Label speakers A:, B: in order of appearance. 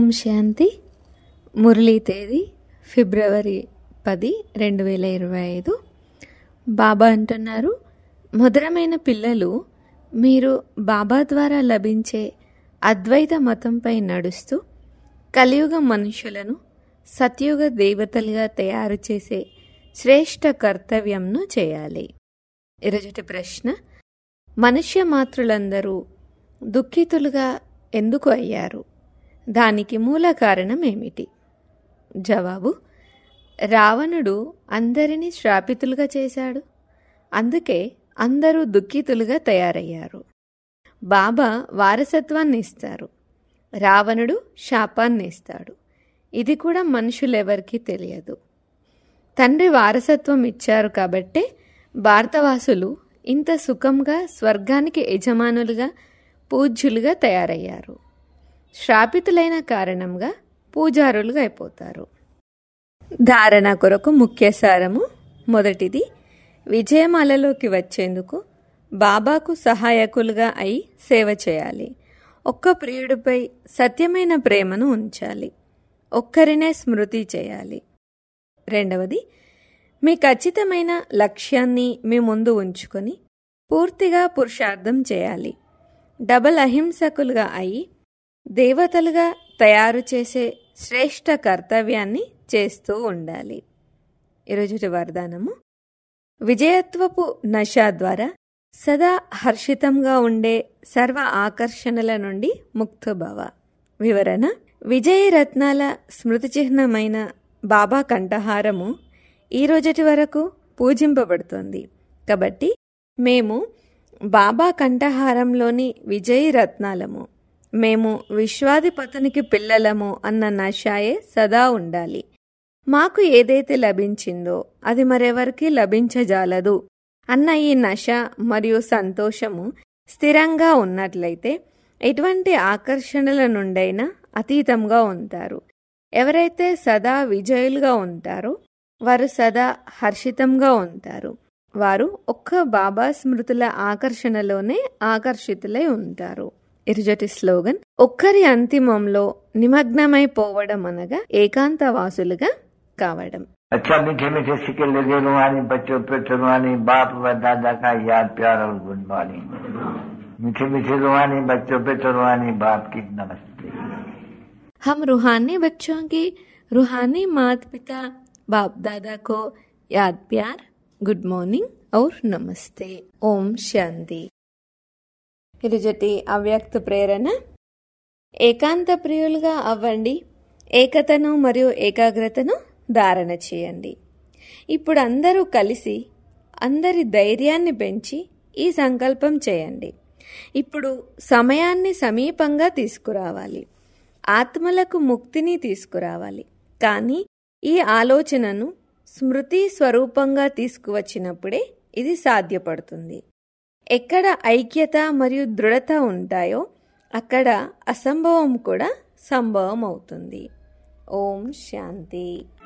A: శాంతి మురళీ తేదీ ఫిబ్రవరి పది రెండు వేల ఇరవై ఐదు బాబా అంటున్నారు మధురమైన పిల్లలు మీరు బాబా ద్వారా లభించే అద్వైత మతంపై నడుస్తూ కలియుగ మనుషులను సత్యుగ దేవతలుగా తయారు చేసే శ్రేష్ట కర్తవ్యంను చేయాలి ఈరోజుటి ప్రశ్న మనుష్య మాతృలందరూ దుఃఖితులుగా ఎందుకు అయ్యారు దానికి మూల కారణం ఏమిటి జవాబు రావణుడు అందరినీ శ్రాపితులుగా చేశాడు అందుకే అందరూ దుఃఖితులుగా తయారయ్యారు బాబా వారసత్వాన్ని ఇస్తారు రావణుడు శాపాన్ని ఇస్తాడు ఇది కూడా మనుషులెవరికీ తెలియదు తండ్రి వారసత్వం ఇచ్చారు కాబట్టే భారతవాసులు ఇంత సుఖంగా స్వర్గానికి యజమానులుగా పూజ్యులుగా తయారయ్యారు శ్రాపితులైన కారణంగా పూజారులుగా అయిపోతారు ధారణ కొరకు ముఖ్య సారము మొదటిది విజయమాలలోకి వచ్చేందుకు బాబాకు సహాయకులుగా అయి సేవ చేయాలి ఒక్క ప్రియుడిపై సత్యమైన ప్రేమను ఉంచాలి ఒక్కరినే స్మృతి చేయాలి రెండవది మీ ఖచ్చితమైన లక్ష్యాన్ని మీ ముందు ఉంచుకొని పూర్తిగా పురుషార్థం చేయాలి డబల్ అహింసకులుగా అయి దేవతలుగా తయారు చేసే శ్రేష్ట కర్తవ్యాన్ని చేస్తూ ఉండాలి ఈరోజు వరదానము విజయత్వపు నష ద్వారా సదా హర్షితంగా ఉండే సర్వ ఆకర్షణల నుండి ముక్తభవ వివరణ విజయ రత్నాల స్మృతి చిహ్నమైన బాబా కంఠహారము ఈ రోజటి వరకు పూజింపబడుతోంది కాబట్టి మేము బాబా కంఠహారంలోని విజయ రత్నాలము మేము విశ్వాధిపతునికి పిల్లలము అన్న నషాయే సదా ఉండాలి మాకు ఏదైతే లభించిందో అది మరెవరికి లభించజాలదు అన్న ఈ నష మరియు సంతోషము స్థిరంగా ఉన్నట్లయితే ఎటువంటి ఆకర్షణల నుండైనా అతీతంగా ఉంటారు ఎవరైతే సదా విజయులుగా ఉంటారో వారు సదా హర్షితంగా ఉంటారు వారు ఒక్క బాబా స్మృతుల ఆకర్షణలోనే ఆకర్షితులై ఉంటారు ఇరుజటి స్లోగన్ ఒక్కరి అంతిమంలో నిమగ్నమైపోవడం అనగా ఏకాంతవాసులుగా కావడం
B: अच्छा मीठे मीठे सिक्के लगे रुहानी बच्चों पे रुहानी बाप व दादा का याद प्यार और गुड मॉर्निंग मीठे मीठे रुहानी बच्चों पे रुहानी बाप की नमस्ते
A: हम रूहानी बच्चों की रूहानी माता पिता बाप दादा को याद प्यार गुड मॉर्निंग और नमस्ते ఓం శాంతి ఇరుజటి అవ్యక్త ప్రేరణ ఏకాంత ప్రియులుగా అవ్వండి ఏకతను మరియు ఏకాగ్రతను ధారణ చేయండి ఇప్పుడు అందరూ కలిసి అందరి ధైర్యాన్ని పెంచి ఈ సంకల్పం చేయండి ఇప్పుడు సమయాన్ని సమీపంగా తీసుకురావాలి ఆత్మలకు ముక్తిని తీసుకురావాలి కానీ ఈ ఆలోచనను స్మృతి స్వరూపంగా తీసుకువచ్చినప్పుడే ఇది సాధ్యపడుతుంది ఎక్కడ ఐక్యత మరియు దృఢత ఉంటాయో అక్కడ అసంభవం కూడా సంభవం అవుతుంది ఓం శాంతి